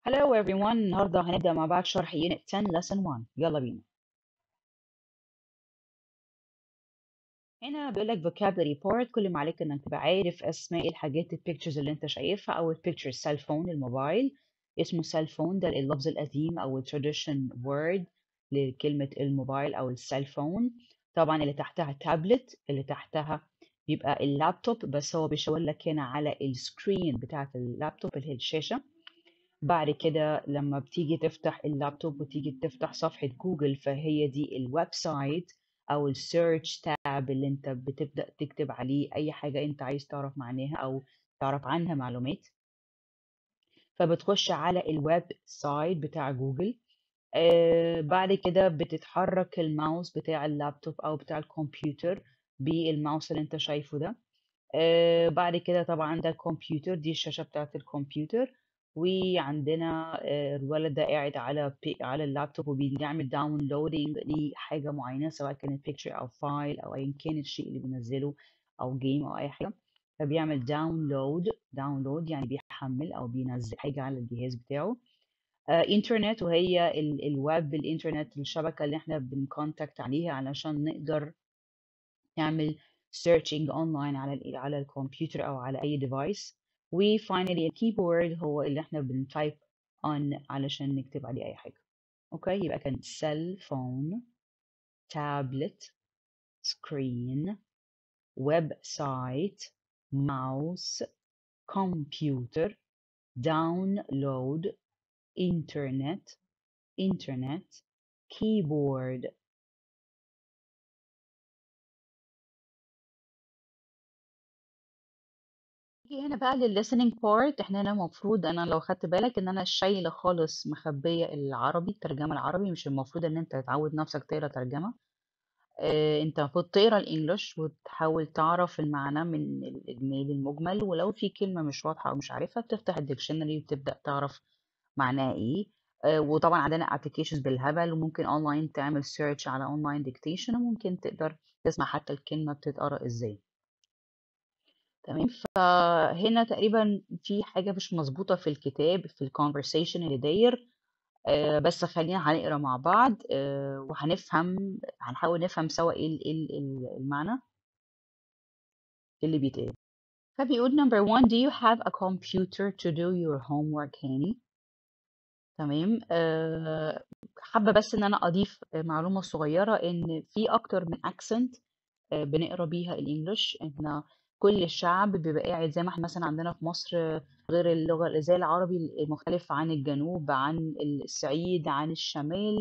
Hello everyone النهاردة هنبدأ مع بعض شرح Unit 10 Lesson 1 يلا بينا هنا بيقول لك vocabulary part كل ما عليك انك تبقى عارف اسماء الحاجات البيكتشرز اللي انت شايفها او البيكتشر سيل فون الموبايل اسمه سيل فون ده اللفظ القديم او التراديشن وورد لكلمة الموبايل او السيل فون طبعا اللي تحتها تابلت اللي تحتها بيبقى اللابتوب بس هو بيشاور لك هنا على السكرين بتاعة اللابتوب اللي هي الشاشة بعد كده لما بتيجي تفتح اللابتوب وتيجي تفتح صفحة جوجل فهي دي الويب سايت أو السيرش تاب اللي أنت بتبدأ تكتب عليه أي حاجة أنت عايز تعرف معناها أو تعرف عنها معلومات فبتخش على الويب سايت بتاع جوجل آه بعد كده بتتحرك الماوس بتاع اللابتوب أو بتاع الكمبيوتر بالماوس اللي أنت شايفه ده آه بعد كده طبعا ده الكمبيوتر دي الشاشة بتاعت الكمبيوتر وعندنا الولد ده قاعد على على اللابتوب وبيعمل داونلودنج لحاجه معينه سواء كانت بيكتشر او فايل او ايا كان الشيء اللي بينزله او جيم او اي حاجه فبيعمل داونلود داونلود يعني بيحمل او بينزل حاجه على الجهاز بتاعه انترنت وهي الويب الانترنت الشبكه اللي احنا بنكونتاكت عليها علشان نقدر نعمل سيرشنج اونلاين على على الكمبيوتر او على اي ديفايس وفاينلي الكيبورد هو اللي احنا بنتايب on علشان نكتب عليه اي حاجه اوكي يبقى كان سيل فون تابلت سكرين ويب سايت ماوس كمبيوتر داونلود انترنت انترنت كيبورد نيجي هنا بقى للlistening part احنا هنا المفروض انا لو خدت بالك ان انا شايله خالص مخبيه العربي الترجمه العربي مش المفروض ان انت تعود نفسك تقرا ترجمه اه انت المفروض تقرا الانجليش وتحاول تعرف المعنى من الاجمالي المجمل ولو في كلمه مش واضحه او مش عارفها بتفتح الديكشنري وتبدا تعرف معناها ايه اه وطبعا عندنا ابلكيشنز بالهبل وممكن اونلاين تعمل سيرش على اونلاين ديكتيشن وممكن تقدر تسمع حتى الكلمه بتتقرا ازاي تمام فهنا تقريبا في حاجة مش مظبوطة في الكتاب في الكونفرسيشن اللي داير آه بس خلينا هنقرا مع بعض آه وهنفهم هنحاول نفهم سوا ايه ايه المعنى اللي بيتقال فبيقول number one do you have a computer to do your homework هاني تمام آه حابة بس ان انا اضيف معلومة صغيرة ان في اكتر من accent آه بنقرا بيها الانجليش احنا كل الشعب بيبقى قاعد زي ما احنا مثلا عندنا في مصر غير اللغة زي العربي المختلف عن الجنوب عن الصعيد عن الشمال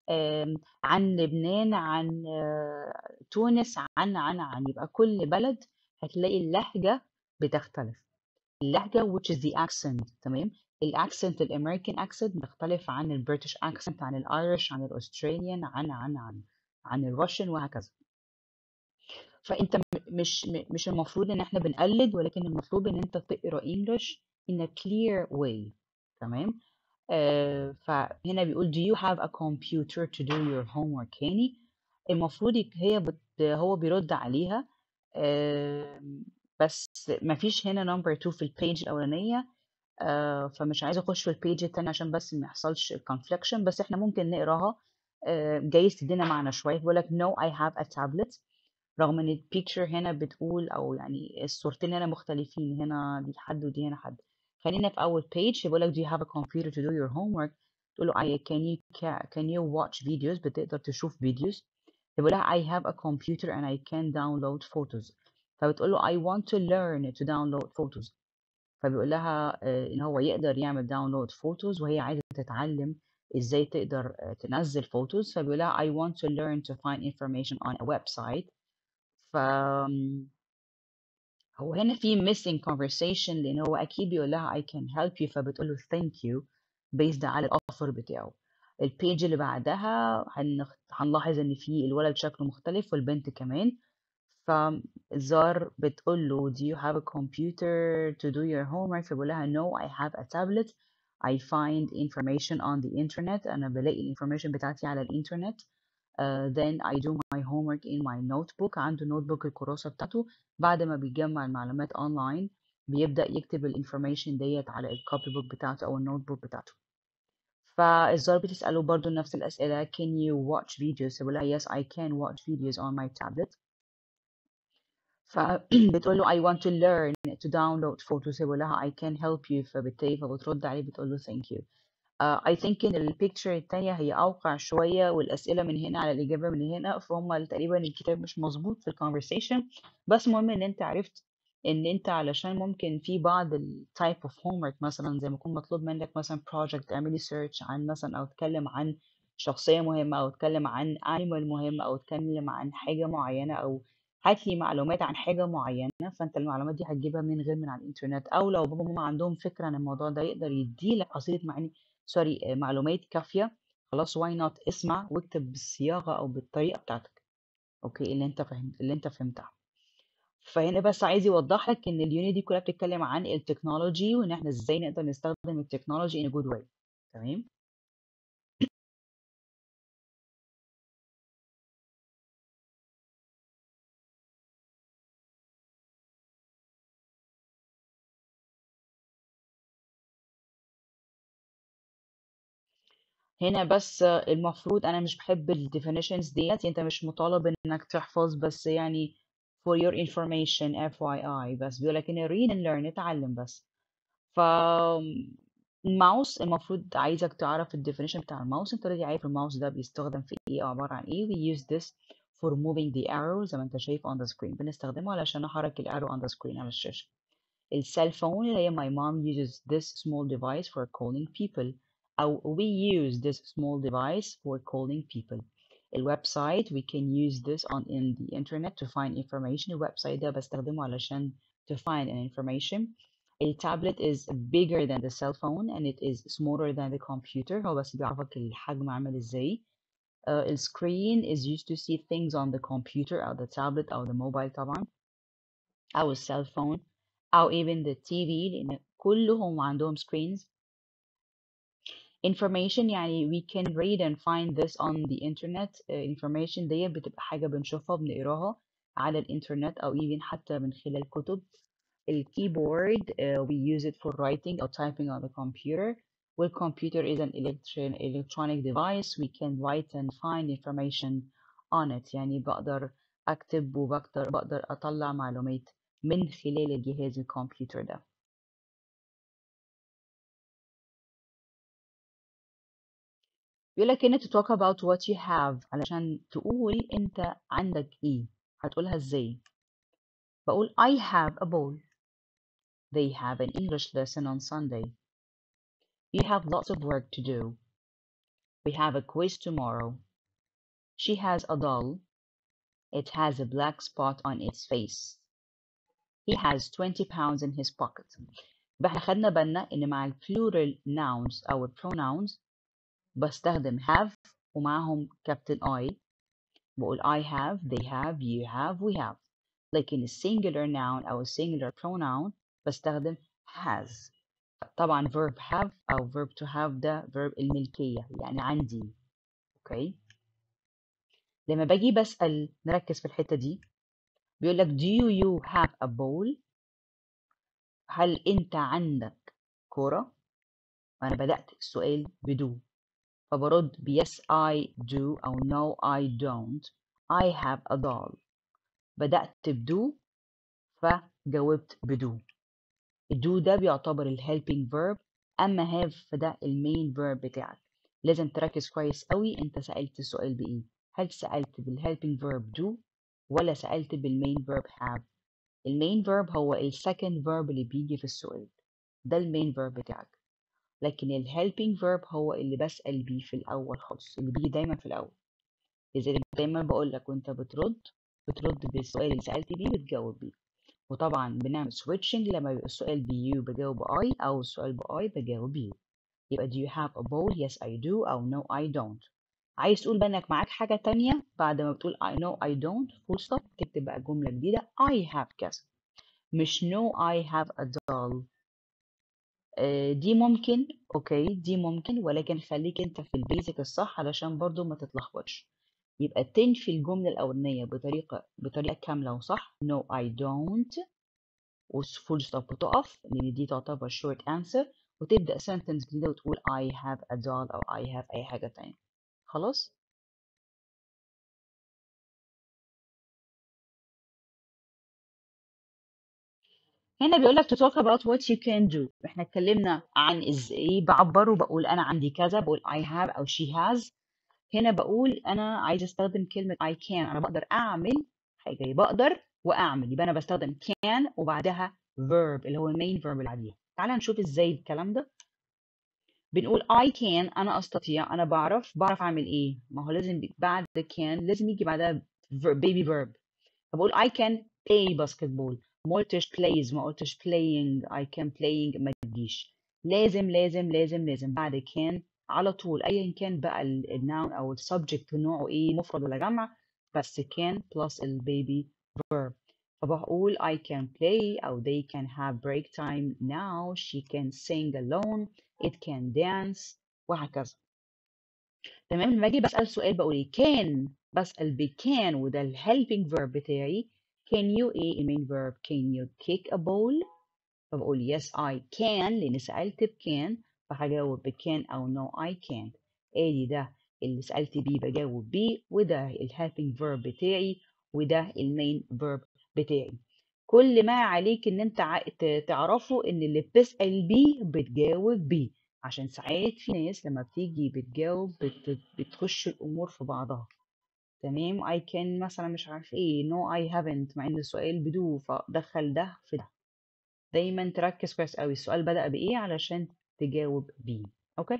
عن لبنان عن تونس عن عن عن يبقى كل بلد هتلاقي اللهجة بتختلف اللهجة which is the accent تمام الاكسنت الامريكان اكسنت بتختلف عن البريتش اكسنت عن الايرش عن الاستراليان عن عن عن عن الروشن وهكذا فانت مش مش المفروض ان احنا بنقلد ولكن المفروض ان انت تقرا انجلش in a clear way تمام آه فهنا بيقول do you have a computer to do your homework هاني المفروض هي بت هو بيرد عليها آه بس ما فيش هنا نمبر 2 في البيج الاولانيه آه فمش عايزه اخش في البيج الثاني عشان بس ما يحصلش كونفليكشن بس احنا ممكن نقراها آه جايز تدينا معنى شويه بيقول لك no I have a tablet رغم ان البيكتشر هنا بتقول او يعني الصورتين هنا مختلفين هنا دي حد ودي هنا حد خلينا في اول بيج بيقول لك do you have a computer to do your homework تقول له I can you can you watch videos بتقدر تشوف فيديوز بيقول لها I have a computer and I can download photos فبتقول له I want to learn to download photos فبيقول لها ان هو يقدر يعمل download photos وهي عايزه تتعلم ازاي تقدر تنزل فوتوز فبيقول لها I want to learn to find information on a website ف هو هنا في missing conversation لان هو اكيد بيقول لها I can help you فبتقول له thank you based على الاوفر بتاعه البيج اللي بعدها هنلاحظ ان في الولد شكله مختلف والبنت كمان فزار بتقول له do you have a computer to do your homework فبقول لها no I have a tablet I find information on the internet أنا بلاقي الانفورميشن بتاعتي على الإنترنت uh, then I do my homework in my notebook عنده notebook الكراسة بتاعته بعد ما بيجمع المعلومات online بيبدأ يكتب الانفورميشن ديت على الكوبي بوك بتاعته أو النوت بوك بتاعته فالظاهر بتسأله برضو نفس الأسئلة can you watch videos فبقول لها yes I can watch videos on my tablet فبتقول له I want to learn to download photos فبقول لها I can help you فبالتالي فبترد عليه بتقول له thank you uh, I think إن البيكتشر التانية هي أوقع شوية والأسئلة من هنا على الإجابة من هنا فهم تقريبا الكتاب مش مظبوط في الكونفرسيشن بس مهم إن أنت عرفت إن أنت علشان ممكن في بعض التايب اوف homework مثلا زي ما يكون مطلوب منك مثلا project تعملي سيرش عن مثلا أو تتكلم عن شخصية مهمة أو تتكلم عن animal مهم أو تتكلم عن حاجة معينة أو هات لي معلومات عن حاجة معينة فأنت المعلومات دي هتجيبها من غير من على الإنترنت أو لو بابا وماما عندهم فكرة عن الموضوع ده يقدر يديلك قصيدة معني سوري آه، معلومات كافية خلاص واي نوت اسمع واكتب بالصياغة أو بالطريقة بتاعتك أوكي اللي أنت فهمت اللي أنت فهمتها فهنا بس عايز يوضح لك إن اليونت دي كلها بتتكلم عن التكنولوجي وإن إحنا إزاي نقدر نستخدم التكنولوجي in a good way تمام هنا بس المفروض انا مش بحب ال definitions ديت انت مش مطالب انك تحفظ بس يعني for your information FYI بس بيقول لك ان read and learn اتعلم بس ف الماوس المفروض عايزك تعرف ال definition بتاع الماوس انت already عارف الماوس ده بيستخدم في ايه عبارة عن ايه we use this for moving the arrow زي ما انت شايف on the screen بنستخدمه علشان نحرك الارو on the screen على الشاشة السيل فون اللي هي my mom uses this small device for calling people أو we use this small device for calling people الويب سايت we can use this on in the internet to find information الويب سايت ده بستخدمه علشان to find an information a tablet is bigger than the cell phone and it is smaller than the computer هو بس بيعرفك الحجم عامل ازاي uh, the screen is used to see things on the computer أو the tablet أو the mobile طبعا أو السيل phone أو even the TV لأن كلهم عندهم screens information يعني we can read and find this on the internet uh, information ديت بتبقى حاجة بنشوفها بنقراها على الإنترنت أو even حتى من خلال كتب الكيبورد uh, we use it for writing or typing on the computer والcomputer is an electron electronic device we can write and find information on it يعني بقدر أكتب وبقدر بقدر أطلع معلومات من خلال الجهاز الكمبيوتر ده بيقول لك هنا to talk about what you have علشان تقول انت عندك ايه هتقولها ازاي بقول I have a ball they have an English lesson on Sunday you have lots of work to do we have a quiz tomorrow she has a doll it has a black spot on its face he has 20 pounds in his pocket يبقى احنا خدنا بالنا ان مع ال plural nouns او ال pronouns بستخدم have ومعهم capital I بقول I have they have you have we have لكن ال singular noun أو ال singular pronoun بستخدم has طبعا verb have أو verb to have ده verb الملكية يعني عندي اوكي لما باجي بسأل نركز في الحتة دي بيقول لك do you have a ball هل أنت عندك كرة وأنا بدأت السؤال بدو فبرد ب yes I do أو no I don't I have a doll بدأت بدو فجاوبت بدو الدو ده بيعتبر ال helping verb أما have فده المين verb بتاعك لازم تركز كويس قوي أنت سألت السؤال بإيه هل سألت بال helping verb do ولا سألت بالمين verb have المين verb هو ال second verb اللي بيجي في السؤال ده المين verb بتاعك لكن ال helping verb هو اللي بسأل بيه في الأول خالص اللي بيجي دايما في الأول لذلك دايما بقول لك وأنت بترد بترد بالسؤال اللي سألت بيه بتجاوب بيه وطبعا بنعمل switching لما يبقى السؤال بيو بجاوب I أو السؤال بأي بجاوب بيو يبقى do you have a bowl yes I do أو no I don't عايز تقول بقى انك معاك حاجة تانية بعد ما بتقول I know I don't full stop تكتب بقى جملة جديدة I have كذا مش no I have a doll آه، دي ممكن اوكي دي ممكن ولكن خليك انت في البيزك الصح علشان برضو ما تتلخبطش يبقى تنفي الجملة الأولانية بطريقة بطريقة كاملة وصح no I don't وفول ستوب وتقف لأن دي تعتبر short answer وتبدأ sentence جديدة وتقول I have a dog أو I have أي حاجة تانية خلاص هنا بيقول لك to talk about what you can do احنا اتكلمنا عن ازاي بعبر وبقول انا عندي كذا بقول I have او she has هنا بقول انا عايز استخدم كلمة I can انا بقدر اعمل حاجة بقدر واعمل يبقى انا بستخدم can وبعدها verb اللي هو المين verb اللي بعديها تعالى نشوف ازاي الكلام ده بنقول I can أنا أستطيع أنا بعرف بعرف أعمل إيه ما هو لازم بعد can لازم يجي بعدها baby verb فبقول I can play basketball ما قلتش plays ما قلتش playing I can playing ما تجيش لازم لازم لازم لازم بعد can على طول أيا كان بقى النون أو السبجكت نوعه إيه مفرد ولا جمع بس can plus البيبي verb فبقول I can play أو they can have break time now she can sing alone it can dance وهكذا تمام لما اجي بسأل سؤال بقول ايه can بسأل ب can وده ال helping verb بتاعي can you ايه main verb can you kick a ball فبقول yes I can لأن سألت ب can فهجاوب ب can أو no I can't ادي ده اللي سألت بيه بجاوب بيه وده ال helping verb بتاعي وده المين verb بتاعي كل ما عليك ان انت تعرفوا ان اللي بتسأل بيه بتجاوب بيه عشان ساعات في ناس لما بتيجي بتجاوب بت... بتخش الامور في بعضها تمام I can مثلا مش عارف ايه no I haven't مع ان السؤال بدو فدخل ده في ده دايما تركز كويس قوي السؤال بدأ بايه علشان تجاوب بيه اوكي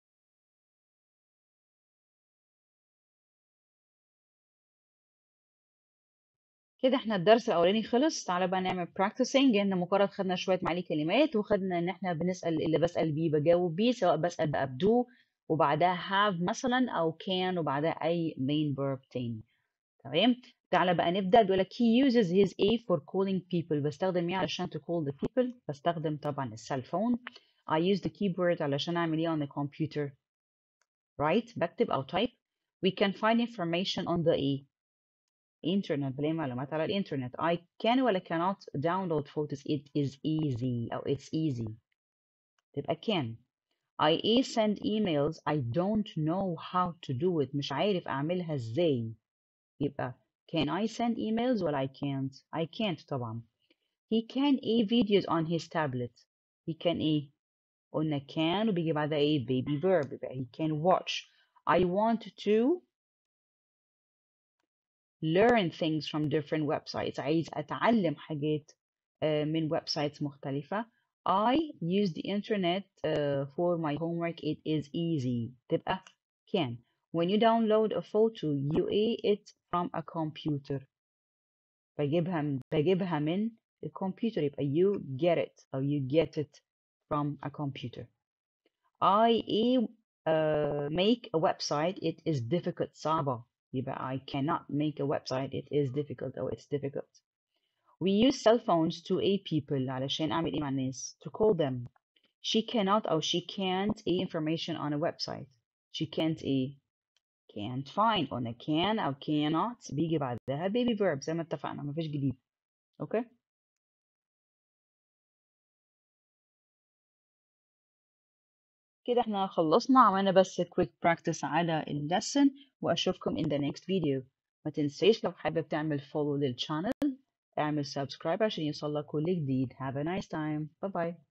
كده احنا الدرس الاولاني خلص تعالى بقى نعمل practicing ان مجرد خدنا شويه معاني كلمات وخدنا ان احنا بنسال اللي بسال بيه بجاوب بيه سواء بسال بقى بدو وبعدها have مثلا او can وبعدها اي main verb تاني تمام تعالى بقى نبدا بيقول لك he uses his a for calling people بستخدم ايه علشان to call the people بستخدم طبعا السيل فون I use the keyboard علشان اعمل ايه on the computer right بكتب او type we can find information on the a internet بلاقي معلومات على الانترنت I can ولا cannot download photos it is easy أو it's easy تبقى can I a send emails I don't know how to do it مش عارف أعملها إزاي يبقى can I send emails ولا I can't I can't طبعا he can a videos on his tablet he can a قلنا can وبيجي بعدها a baby verb يبقى he can watch I want to learn things from different websites عايز أتعلم حاجات من web sites مختلفة I use the internet uh, for my homework it is easy تبقى can when you download a photo you a it from a computer بجيبها بجيبها من الكمبيوتر يبقى you get it أو you get it from a computer I a uh, make a website it is difficult صعبة يبقى I cannot make a website it is difficult or it's difficult we use cell phones to a people علشان أعمل إيه مع الناس to call them she cannot أو she can't a information on a website she can't a can't find قلنا can أو cannot بيجي بعدها baby verb زي ما اتفقنا مفيش جديد أوكي كده احنا خلصنا عملنا بس quick practice على اللسن واشوفكم in the next video ما تنسيش لو حابب تعمل follow للchannel اعمل subscribe عشان يوصلك كل جديد have a nice time bye bye